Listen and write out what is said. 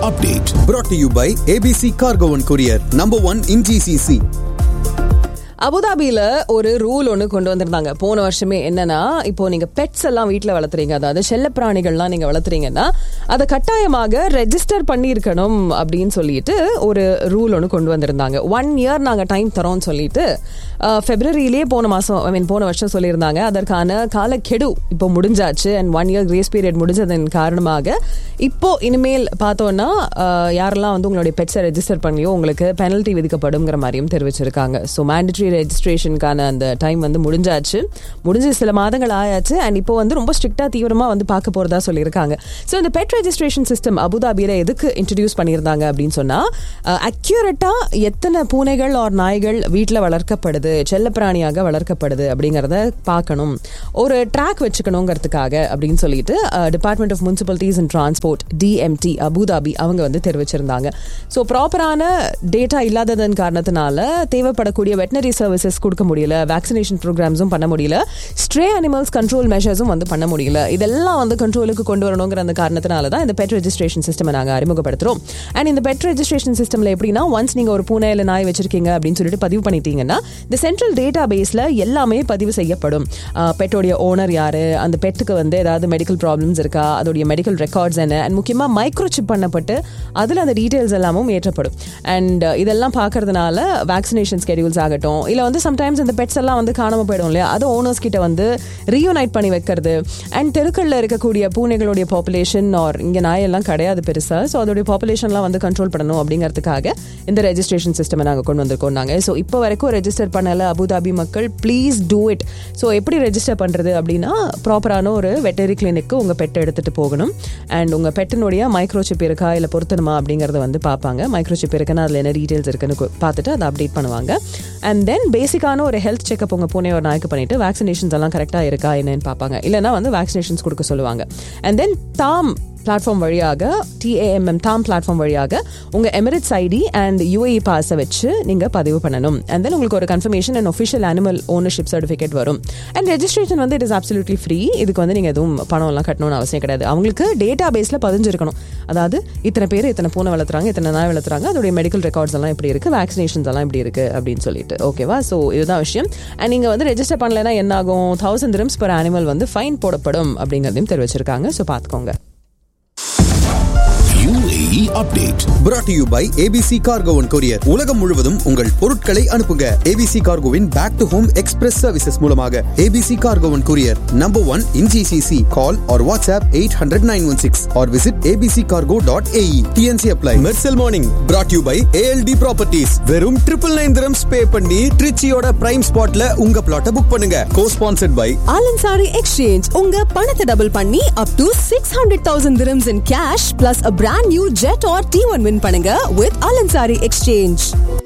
update. Brought to you by ABC Cargo and Courier, number one in GCC. அபுதாபியில ஒரு rule ஒன்று கொண்டு வந்திருந்தாங்க போன வருஷமே என்னன்னா இப்போ நீங்க பெட்ஸ் எல்லாம் வீட்டில் வளர்த்துறீங்க அதாவது செல்ல பிராணிகள்லாம் நீங்க வளர்த்துறீங்கன்னா அதை கட்டாயமாக ரெஜிஸ்டர் பண்ணியிருக்கணும் அப்படின்னு சொல்லிட்டு ஒரு ரூல் ஒன்று கொண்டு வந்திருந்தாங்க ஒன் இயர் நாங்கள் டைம் தரோம்னு சொல்லிட்டு ஃபெப்ரவரியிலேயே போன மாதம் ஐ மீன் போன வருஷம் சொல்லியிருந்தாங்க அதற்கான காலக்கெடு இப்போ முடிஞ்சாச்சு and one year grace period முடிஞ்சதன் காரணமாக இப்போ இனிமேல் பார்த்தோன்னா அஹ், யாரெல்லாம் வந்து உங்களுடைய பெட்ஸை ரெஜிஸ்டர் பண்ணியோ உங்களுக்கு பெனல்ட்டி விதிக்கப்படுங்கிற மாதிரியும் தெரிவிச்சிருக்காங்க ஸோ மேண்டட்ரி ரெஜிஸ்ட்ரேஷனுக்கான அந்த டைம் வந்து முடிஞ்சாச்சு முடிஞ்சு சில மாதங்கள் ஆயாச்சு அண்ட் இப்போ வந்து ரொம்ப ஸ்ட்ரிக்டாக தீவிரமாக வந்து பார்க்க போகிறதா சொல்லியிருக்காங்க ஸோ இந்த பெட் ரெஜிஸ்ட்ரேஷன் சிஸ்டம் அபுதாபியில் எதுக்கு இன்ட்ரடியூஸ் பண்ணியிருந்தாங்க அப்படின்னு சொன்னால் அக்யூரேட்டாக எத்தனை பூனைகள் ஆர் நாய்கள் வீட்டில் வளர்க்கப்படுது செல்லப்பிராணியாக வளர்க்கப்படுது அப்படிங்கிறத பார்க்கணும் ஒரு ட்ராக் வச்சுக்கணுங்கிறதுக்காக அப்படின்னு சொல்லிட்டு department of municipalities and transport DMT Abu Dhabi அவங்க வந்து தெரிவிச்சிருந்தாங்க ஸோ ப்ராப்பரான டேட்டா இல்லாததன் காரணத்தினால தேவைப்படக்கூடிய வெட்டினரி சர்வீசஸ் கொடுக்க முடியல வேக்சினேஷன் ப்ரோக்ராம்ஸும் பண்ண முடியல ஸ்ட்ரே அனிமல்ஸ் கண்ட்ரோல் மெஷர்ஸும் வந்து பண்ண முடியல இதெல்லாம் வந்து கண்ட்ரோலுக்கு கொண்டு வரணுங்கிற அந்த காரணத்தினால தான் இந்த பெட் ரெஜிஸ்ட்ரேஷன் சிஸ்டம் நாங்கள் அறிமுகப்படுத்துறோம் அண்ட் இந்த பெட் ரெஜிஸ்ட்ரேஷன் சிஸ்டம்ல எப்படின்னா ஒன்ஸ் நீங்க ஒரு பூனை இல்லை நாய் வச்சிருக்கீங்க அப்படின்னு சொல்லிட்டு பதிவு பண்ணிட்டீங்கன்னா இந்த சென்ட்ரல் டேட்டா பேஸ்ல எல்லாமே பதிவு செய்யப்படும் பெட்டோடைய ஓனர் யாரு அந்த பெட்டுக்கு வந்து ஏதாவது மெடிக்கல் ப்ராப்ளம்ஸ் இருக்கா அதோடைய மெடிக்கல் ரெக்கார்ட்ஸ் என்ன அண்ட் முக்கியமாக மைக்ரோ சிப் பண்ணப்பட்டு அதில் அந்த டீட்டெயில்ஸ் எல்லாமும் ஏற்றப்படும் அண்ட் இதெல்லாம் பார்க்கறதுனால வேக்சினேஷன் ஸ்கெடியூல்ஸ் ஆகட்டும் இல்லை வந்து சம்டைம்ஸ் இந்த பெட்ஸ் எல்லாம் வந்து காணாமல் போயிடும் இல்லையா அது ஓனர்ஸ் கிட்ட வந்து ரீயூனைட் பண்ணி வைக்கிறது அண்ட் தெருக்களில் இருக்கக்கூடிய பூனைகளுடைய பாப்புலேஷன் ஆர் இங்கே நாயெல்லாம் கிடையாது பெருசாக ஸோ அதோடைய பாப்புலேஷன்லாம் வந்து கண்ட்ரோல் பண்ணணும் அப்படிங்கிறதுக்காக இந்த ரெஜிஸ்ட்ரேஷன் சிஸ்டம் நாங்கள் கொண்டு வந்திருக்கோம் நாங்கள் ஸோ இப்போ வரைக்கும் ரெஜிஸ்டர் பண்ணல அபுதாபி மக்கள் ப்ளீஸ் டூ இட் ஸோ எப்படி ரெஜிஸ்டர் பண்ணுறது அப்படின்னா ப்ராப்பரான ஒரு வெட்டரி கிளினிக்கு உங்கள் பெட்டை எடுத்துகிட்டு போகணும் அண்ட் உங்கள் பெட்டினுடைய மைக்ரோசிப் இருக்கா இல்லை பொருத்தணுமா அப்படிங்கிறத வந்து பார்ப்பாங்க மைக்ரோசிப் இருக்குன்னா அதில் என்ன டீட்டெயில்ஸ் இருக்குன்னு கு- பார்த்துட்டு அதை அப்டேட் பண்ணுவாங்க அண்ட் தென் பேசிக்கான ஒரு ஹெல்த் செக்அப் உங்கள் பூனை ஒரு நாய்க்கு பண்ணிட்டு வேக்சினேஷன்ஸ் எல்லாம் கரெக்டாக இருக்கா என்னன்னு பார்ப்பாங்க இல்லைன்னா வந்து வேக்சினேஷன்ஸ் கொடுக்க சொல்லுவாங்க அண்ட் தென் தாம் பிளாட்ஃபார்ம் வழியாக டிஏஎம்எம் தாம் பிளாட்ஃபார்ம் வழியாக உங்கள் எமிரேட்ஸ் ஐடி அண்ட் யூஏஇ பாஸை வச்சு நீங்கள் பதிவு பண்ணணும் அண்ட் தென் உங்களுக்கு ஒரு confirmation and official animal ownership certificate வரும் அண்ட் ரெஜிஸ்ட்ரேஷன் வந்து இட் இஸ் அப்சல்யூட்லி ஃப்ரீ இதுக்கு வந்து நீங்கள் எதுவும் பணம்லாம் கட்டணும்னு அவசியம் கிடையாது அவங்களுக்கு டேட்டா பேஸில் பதிஞ்சிருக்கணும் அதாவது இத்தனை பேர் இத்தனை பூனை வளர்த்துறாங்க இத்தனை நாய் வளர்த்துறாங்க அதோடைய மெடிக்கல் ரெக்கார்ட்ஸ் எல்லாம் இப்படி இருக்குது வேக்சினேஷன்ஸ் எல்லாம் இப்படி இருக்குது அப்படின்னு சொல்லிட்டு ஓகேவா ஸோ இதுதான் விஷயம் அண்ட் நீங்கள் வந்து ரெஜிஸ்டர் பண்ணலைன்னா என்ன ஆகும் தௌசண்ட் திரம்ஸ் per அனிமல் வந்து ஃபைன் போடப்படும் அப்படிங்கிறதையும் தெரிவிச்சிருக்காங்க ஸோ பார்த்துக்கோங்க UAE update. Brought to you by ABC Cargo and Courier. உலகம் முழுவதும் உங்கள் பொருட்களை அனுப்புங்க ABC Cargoவின் back to home express services மூலமாக ABC Cargo and Courier, number one in GCC. Call or WhatsApp 800-916 or visit abccargo.ae. TNC apply. Mercel Morning. Brought to you by ALD Properties. வெறும் triple nine dirhams pay பண்ணி ட்ரிச்சியோட prime ஸ்பாட்ல உங்க பிளாட்டை book பண்ணுங்க co sponsored by Al Ansari exchange உங்க பணத்தை double பண்ணி up to six hundred thousand dirhams in cash plus a brand new Jetour T one win பண்ணுங்க வித் ஆலன்சாரி எக்ஸ்சேஞ்ச்